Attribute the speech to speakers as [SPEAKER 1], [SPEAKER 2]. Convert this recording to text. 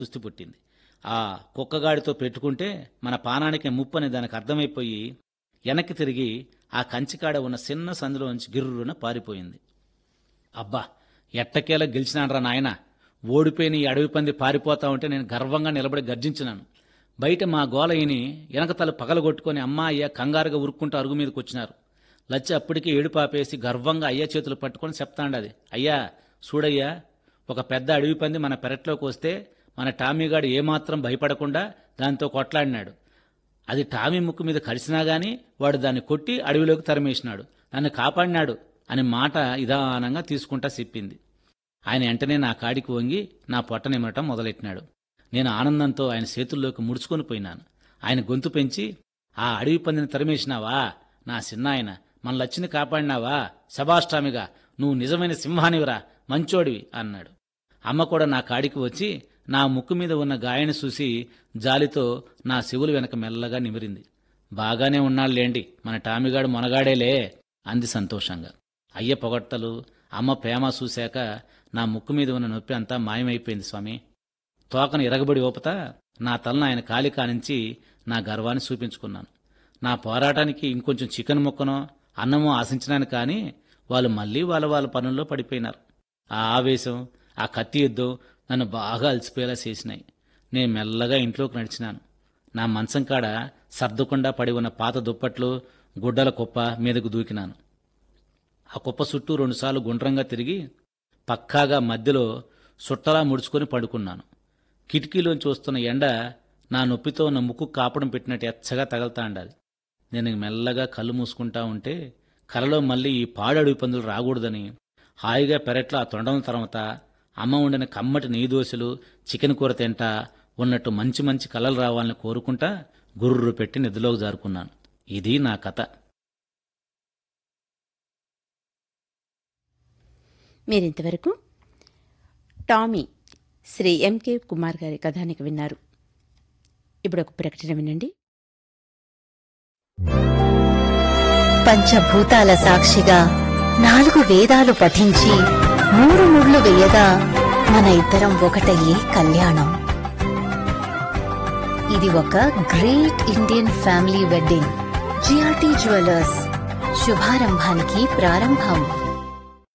[SPEAKER 1] కుస్తీ పుట్టింది ఆ కుక్కగాడితో పెట్టుకుంటే మన పానానికి ముప్పని దానికి అర్థమైపోయి వెనక్కి తిరిగి ఆ కంచికాడ ఉన్న చిన్న సందులోంచి గిర్రున పారిపోయింది అబ్బా ఎట్టకేలా గెలిచినాడ్రా నాయన ఓడిపోయిన ఈ అడవి పంది పారిపోతా ఉంటే నేను గర్వంగా నిలబడి గర్జించినాను బయట మా గోల ఈని వెనకతల పగలగొట్టుకొని అమ్మా అయ్య కంగారుగా ఉరుక్కుంటూ అరుగు మీదకి వచ్చినారు లచ్చి అప్పటికే ఏడుపాపేసి గర్వంగా అయ్య చేతులు పట్టుకొని చెప్తాండది అయ్యా చూడయ్యా ఒక పెద్ద అడవి పంది మన పెరట్లోకి వస్తే మన టామీగాడు ఏమాత్రం భయపడకుండా దాంతో కొట్లాడినాడు అది టామీ ముక్కు మీద కరిసినా గాని వాడు దాన్ని కొట్టి అడవిలోకి తరిమేసినాడు నన్ను కాపాడినాడు అని మాట నిదానంగా తీసుకుంటా చెప్పింది ఆయన వెంటనే నా కాడికి వంగి నా పొట్ట నిమ్మటం మొదలెట్టినాడు నేను ఆనందంతో ఆయన చేతుల్లోకి ముడుచుకొని పోయినాను ఆయన గొంతు పెంచి ఆ అడవి పందిని తరిమేసినావా నా చిన్న ఆయన మన లచ్చిని కాపాడినావా శబాష్టామిగా నువ్వు నిజమైన సింహానివిరా మంచోడివి అన్నాడు అమ్మ కూడా నా కాడికి వచ్చి నా ముక్కు మీద ఉన్న గాయాన్ని చూసి జాలితో నా శివులు వెనక మెల్లగా నిమిరింది బాగానే ఉన్నాళ్ళేండి మన టామిగాడు మొనగాడేలే అంది సంతోషంగా అయ్య పొగట్టలు అమ్మ ప్రేమ చూశాక నా ముక్కు మీద ఉన్న నొప్పి అంతా మాయమైపోయింది స్వామి తోకను ఎరగబడి ఓపతా నా తలను ఆయన కాలి కానించి నా గర్వాన్ని చూపించుకున్నాను నా పోరాటానికి ఇంకొంచెం చికెన్ ముక్కనో అన్నమో ఆశించినాను కానీ వాళ్ళు మళ్ళీ వాళ్ళ వాళ్ళ పనుల్లో పడిపోయినారు ఆ ఆవేశం ఆ కత్తి యుద్ధం నన్ను బాగా అలసిపోయేలా చేసినాయి నేను మెల్లగా ఇంట్లోకి నడిచినాను నా మంచం కాడ సర్దుకుండా పడి ఉన్న పాత దుప్పట్లు గుడ్డల కుప్ప మీదకు దూకినాను ఆ కుప్ప చుట్టూ రెండుసార్లు గుండ్రంగా తిరిగి పక్కాగా మధ్యలో సుట్టలా ముడుచుకొని పడుకున్నాను కిటికీలోంచి వస్తున్న ఎండ నా నొప్పితో ఉన్న ముక్కు కాపడం పెట్టినట్టు ఎచ్చగా తగలుతా ఉండాలి నేను మెల్లగా కళ్ళు మూసుకుంటా ఉంటే కలలో మళ్ళీ ఈ పాడడుగు పందులు రాకూడదని హాయిగా పెరట్లో ఆ తొండం తర్వాత అమ్మ వండిన కమ్మటి నెయ్యి దోశలు చికెన్ కూర తింటా ఉన్నట్టు మంచి మంచి కలలు రావాలని కోరుకుంటా గుర్రు పెట్టి నిద్రలోకి జారుకున్నాను ఇది నా కథ
[SPEAKER 2] మీరింతవరకు టామీ శ్రీ ఎంకే కుమార్ గారి కథానికి విన్నారు ఇప్పుడు ఒక ప్రకటన వినండి
[SPEAKER 3] పంచభూతాల సాక్షిగా నాలుగు వేదాలు పఠించి మూడు ముళ్ళు వేయగా మన ఇద్దరం ఒకటయ్యే కళ్యాణం ఇది ఒక great Indian family wedding GRT jewellers శుభారంభానికి ప్రారంభం